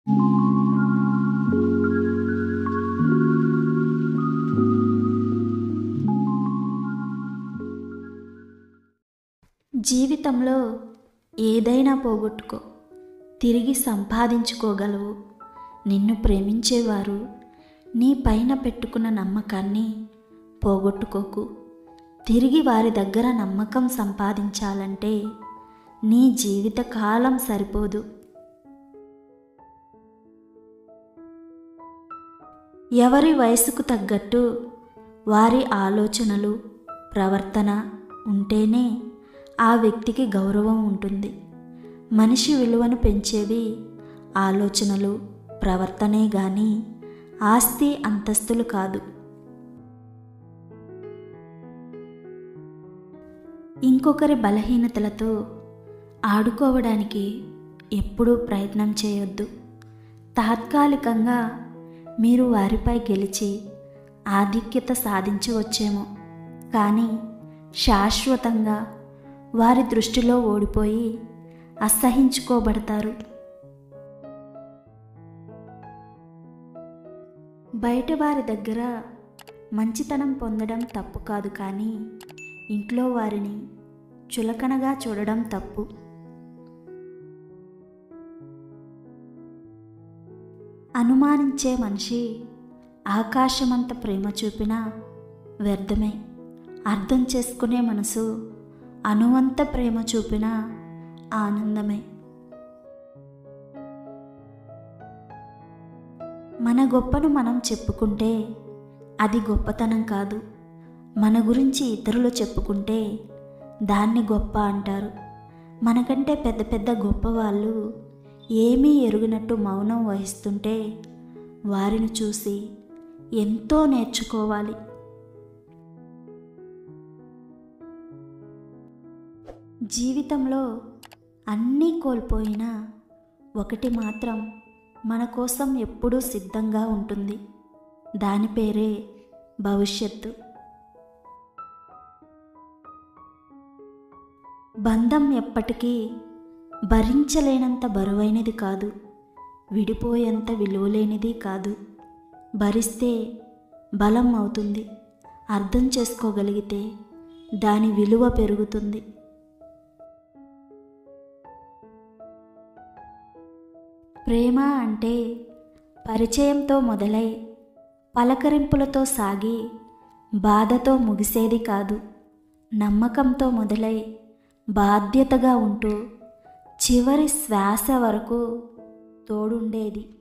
జీవితంలో ఏదైనా పోగొట్టుకో తిరిగి సంపాదించుకోగలవు నిన్ను ప్రేమించేవారు నీ పైన పెట్టుకున్న నమ్మకాన్ని పోగొట్టుకోకు తిరిగి వారి దగ్గర నమ్మకం సంపాదించాలంటే నీ జీవిత కాలం సరిపోదు ఎవరి వయసుకు తగ్గట్టు వారి ఆలోచనలు ప్రవర్తన ఉంటేనే ఆ వ్యక్తికి గౌరవం ఉంటుంది మనిషి విలువను పెంచేవి ఆలోచనలు ప్రవర్తనే గాని ఆస్తి అంతస్తులు కాదు ఇంకొకరి బలహీనతలతో ఆడుకోవడానికి ఎప్పుడూ ప్రయత్నం చేయొద్దు తాత్కాలికంగా మీరు వారిపై గెలిచి ఆధిక్యత సాధించవచ్చేమో కానీ శాశ్వతంగా వారి దృష్టిలో ఓడిపోయి అసహించుకోబడతారు బయట వారి దగ్గర మంచితనం పొందడం తప్పు కాదు కానీ ఇంట్లో వారిని చులకనగా చూడడం తప్పు అనుమానించే మనిషి ఆకాశమంత ప్రేమ చూపినా వ్యర్థమే అర్థం చేసుకునే మనసు అనువంత ప్రేమ చూపినా ఆనందమే మన గొప్పను మనం చెప్పుకుంటే అది గొప్పతనం కాదు మన గురించి ఇతరులు చెప్పుకుంటే దాన్ని గొప్ప అంటారు మనకంటే పెద్ద పెద్ద గొప్పవాళ్ళు ఏమీ ఎరుగినట్టు మౌనం వహిస్తుంటే వారిని చూసి ఎంతో నేర్చుకోవాలి జీవితంలో అన్నీ కోల్పోయినా ఒకటి మాత్రం మన కోసం ఎప్పుడూ సిద్ధంగా ఉంటుంది దాని పేరే భవిష్యత్తు బంధం ఎప్పటికీ భరించలేనంత బరువైనది కాదు విడిపోయేంత విలువలేనిది కాదు భరిస్తే బలం అవుతుంది అర్థం చేసుకోగలిగితే దాని విలువ పెరుగుతుంది ప్రేమ అంటే పరిచయంతో మొదలై పలకరింపులతో సాగి బాధతో ముగిసేది కాదు నమ్మకంతో మొదలై బాధ్యతగా ఉంటూ చివరి శ్వాస వరకు తోడుండేది